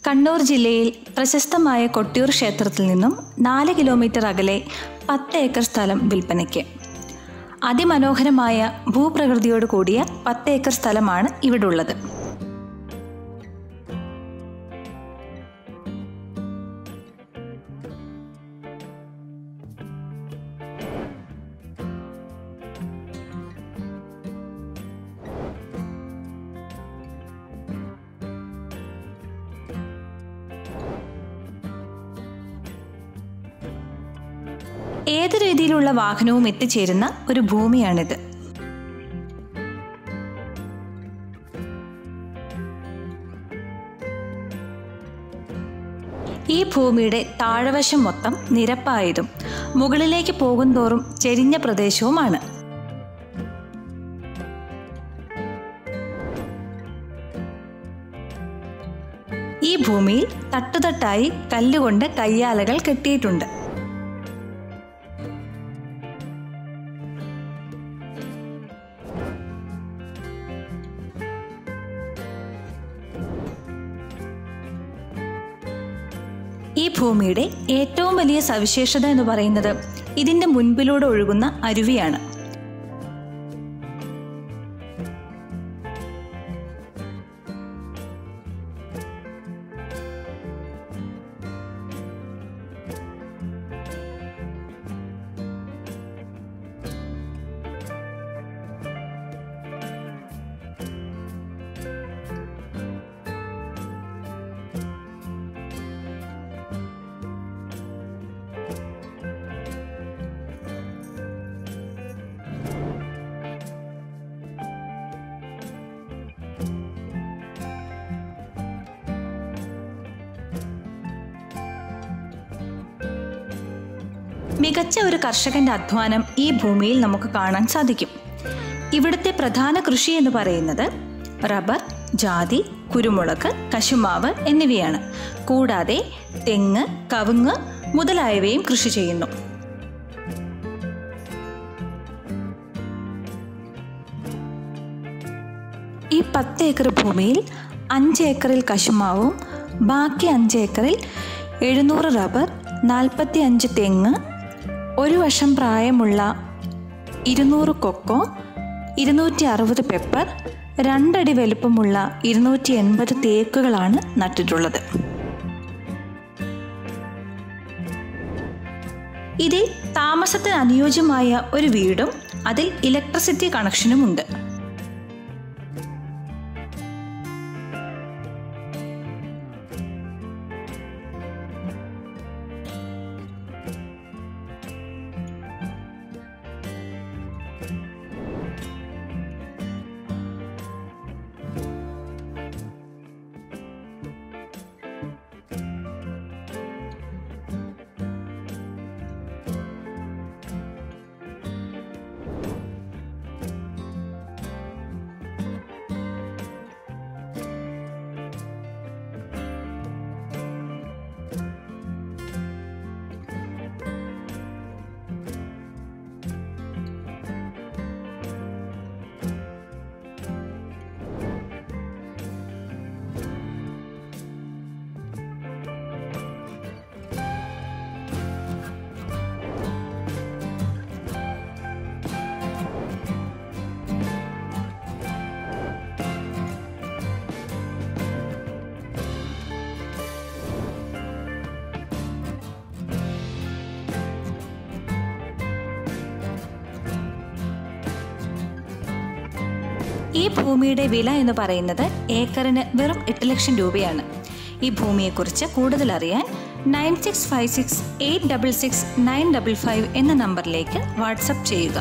കണ്ണൂർ ജില്ലയിൽ പ്രശസ്തമായ കൊട്ടിയൂർ ക്ഷേത്രത്തിൽ നിന്നും നാല് കിലോമീറ്റർ അകലെ പത്ത് ഏക്കർ സ്ഥലം വിൽപ്പനയ്ക്ക് അതിമനോഹരമായ ഭൂപ്രകൃതിയോട് കൂടിയ പത്ത് ഏക്കർ സ്ഥലമാണ് ഇവിടെ ഉള്ളത് ഏത് രീതിയിലുള്ള വാഹനവും എത്തിച്ചേരുന്ന ഒരു ഭൂമിയാണിത് ഈ ഭൂമിയുടെ താഴവശം മൊത്തം നിരപ്പായതും മുകളിലേക്ക് പോകുന്തോറും ചെരിഞ്ഞ പ്രദേശവുമാണ് ഈ ഭൂമിയിൽ തട്ടുതട്ടായി കല്ലുകൊണ്ട് കയ്യാലകൾ കെട്ടിയിട്ടുണ്ട് ഈ ഭൂമിയുടെ ഏറ്റവും വലിയ സവിശേഷത എന്ന് പറയുന്നത് ഇതിന്റെ മുൻപിലൂടെ ഒഴുകുന്ന അരുവിയാണ് മികച്ച ഒരു കർഷകന്റെ അധ്വാനം ഈ ഭൂമിയിൽ നമുക്ക് കാണാൻ സാധിക്കും ഇവിടുത്തെ പ്രധാന കൃഷി എന്ന് പറയുന്നത് റബ്ബർ ജാതി കുരുമുളക് കശുമാവ് എന്നിവയാണ് കൂടാതെ തെങ്ങ് കവുങ്ങ് മുതലായവയും കൃഷി ചെയ്യുന്നു ഈ പത്ത് ഏക്കർ ഭൂമിയിൽ അഞ്ച് ഏക്കറിൽ കശുമാവും ബാക്കി അഞ്ച് ഏക്കറിൽ എഴുന്നൂറ് റബ്ബർ നാൽപ്പത്തി അഞ്ച് തെങ്ങ് ഒരു വർഷം പ്രായമുള്ള ഇരുന്നൂറ് കൊക്കോ ഇരുന്നൂറ്റി അറുപത് പെപ്പർ രണ്ടടി വലുപ്പമുള്ള ഇരുന്നൂറ്റി എൺപത് തേക്കുകളാണ് നട്ടിട്ടുള്ളത് ഇതിൽ താമസത്തിന് അനുയോജ്യമായ ഒരു വീടും അതിൽ ഇലക്ട്രിസിറ്റി കണക്ഷനും ഉണ്ട് ഈ ഭൂമിയുടെ വില എന്ന് പറയുന്നത് ഏക്കറിന് വെറും എട്ട് ലക്ഷം രൂപയാണ് ഈ ഭൂമിയെക്കുറിച്ച് കൂടുതൽ അറിയാൻ nine six five six eight double six nine double five എന്ന നമ്പറിലേക്ക് വാട്സപ്പ് ചെയ്യുക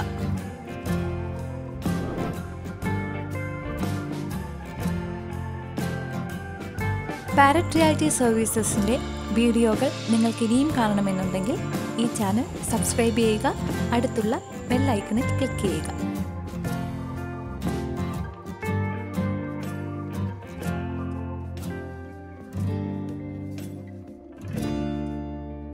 പാരറ്റ് റിയാലിറ്റി സർവീസസിൻ്റെ വീഡിയോകൾ നിങ്ങൾക്ക് ഇനിയും കാണണമെന്നുണ്ടെങ്കിൽ ഈ ചാനൽ സബ്സ്ക്രൈബ് ചെയ്യുക അടുത്തുള്ള ബെൽ ഐക്കണിൽ ക്ലിക്ക് ചെയ്യുക